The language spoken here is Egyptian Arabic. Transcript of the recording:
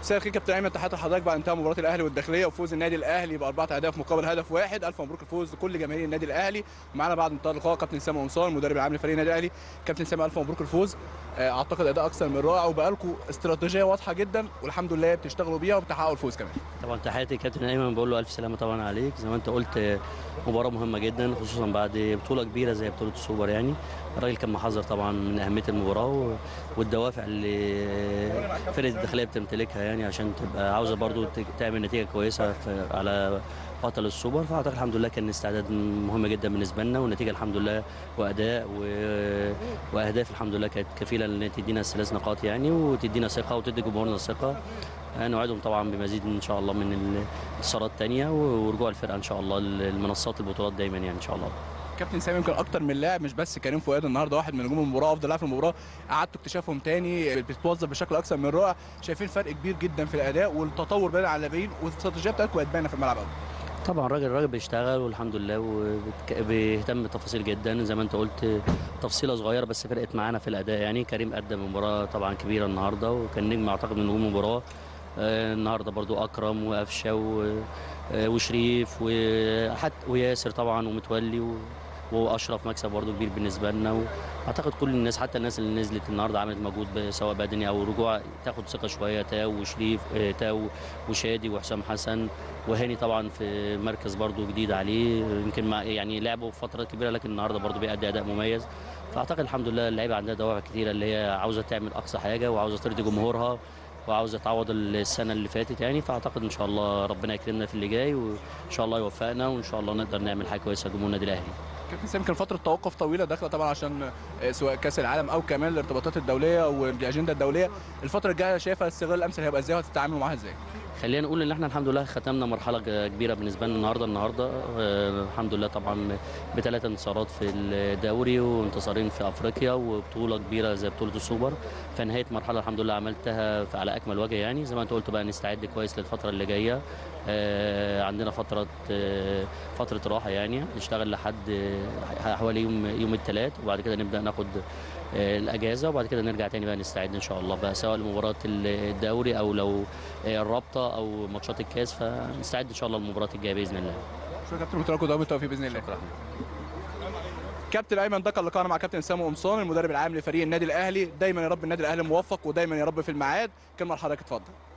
مساء الخير كابتن ايمن تحياتي لحضرتك بعد انتهاء مباراه الاهلي والداخليه وفوز النادي الاهلي باربعه اهداف مقابل هدف واحد الف مبروك الفوز لكل جماهير النادي الاهلي معانا بعد انتهاء اللقاء كابتن سامي قمصان المدرب العام لفريق النادي الاهلي كابتن سامي الف مبروك الفوز آه، اعتقد اداء اكثر من رائع وبقالكم استراتيجيه واضحه جدا والحمد لله بتشتغلوا بيها وبتحققوا الفوز كمان طبعا تحياتي كابتن ايمن بقول له الف سلامه طبعا عليك زي ما انت قلت مباراه مهمه جدا خصوصا بعد بطوله كبيره زي بطوله السوبر يعني الراجل كان محذر طبعا من اهميه المباراه و- والدوافع اللي فرقه الداخليه بتمتلكها يعني عشان تبقى عاوزه برضو ت- تعمل نتيجه كويسه في على بطل السوبر فاعتقد الحمد لله كان استعداد مهم جدا بالنسبه لنا والنتيجه الحمد لله واداء و... واهداف الحمد لله كانت كفيله ان تدينا الثلاث نقاط يعني وتدينا ثقه وتدي جمهورنا الثقه نوعدهم طبعا بمزيد ان شاء الله من الانتصارات تانية ورجوع الفرقه ان شاء الله للمنصات البطولات دايما يعني ان شاء الله كابتن سامي يمكن اكتر من لاعب مش بس كريم فؤاد النهارده واحد من نجوم المباراه افضل لاعب في المباراه قعدتوا اكتشافهم تاني بتتوظف بشكل اكثر من رائع شايفين فرق كبير جدا في الاداء والتطور بين على اللاعبين والاستراتيجيه بتاعتكم بقت باينه في الملعب قوي طبعا الراجل الراجل بيشتغل والحمد لله وبيهتم بالتفاصيل جدا زي ما انت قلت تفصيله صغيره بس فرقت معانا في الاداء يعني كريم قدم مباراه طبعا كبيره النهارده وكان نجم اعتقد من نجوم المباراه آه، النهارده برضو اكرم وقفشه و- آه، وشريف وحتى وياسر طبعا ومتولي و- واشرف مكسب برضو كبير بالنسبه لنا واعتقد كل الناس حتى الناس اللي نزلت النهارده عملت مجهود ب- سواء بدني او رجوع تاخد ثقه شويه تاو وشريف آه، تاو وشادي وحسام حسن وهاني طبعا في مركز برضو جديد عليه يمكن مع يعني لعبه فترات كبيره لكن النهارده برضو بيأدي اداء مميز فاعتقد الحمد لله اللعيبه عندها دوافع كتيره اللي هي عاوزه تعمل اقصى حاجه وعاوزه ترضي جمهورها وعاوزه تعوض السنه اللي فاتت يعني فاعتقد ان شاء الله ربنا يكرمنا في اللي جاي وان شاء الله يوفقنا وان شاء الله نقدر نعمل حاجه كويسه لجمهور النادي الاهلي كابتن سامي كان فتره توقف طويله داخله طبعا عشان آه، سواء كاس العالم او كمان الارتباطات الدوليه والاجنده الدوليه الفتره الجايه شايفه الاستغلال الامثل هيبقى ازاي وهتتعاملوا معاها ازاي خلينا نقول ان احنا الحمد لله ختمنا مرحله ج- كبيره بالنسبه لنا النهارده النهارده آه، الحمد لله طبعا بثلاث انتصارات في الدوري وانتصارين في افريقيا وبطوله كبيره زي بطوله السوبر فنهايه مرحله الحمد لله عملتها في- على اكمل وجه يعني زي ما انت قلت بقى نستعد كويس للفتره اللي جايه آه، عندنا فتره آه، فتره راحه يعني نشتغل لحد آه، حوالي يوم يوم الثلاث وبعد كده نبدا ناخد آه، الاجازه وبعد كده نرجع تاني بقى نستعد ان شاء الله بقى سواء لمباراه الدوري او لو آه، الرابطه او ماتشات الكاس فنستعد ان شاء الله للمباراه الجايه باذن الله شكرا كابتن متولي دوام بالتوفيق باذن الله شكرا كابتن ايمن ده كان لقاءنا مع كابتن سامي قمصان المدرب العام لفريق النادي الاهلي دايما يا رب النادي الاهلي موفق ودايما يا رب في الميعاد كلمه لحضرتك اتفضل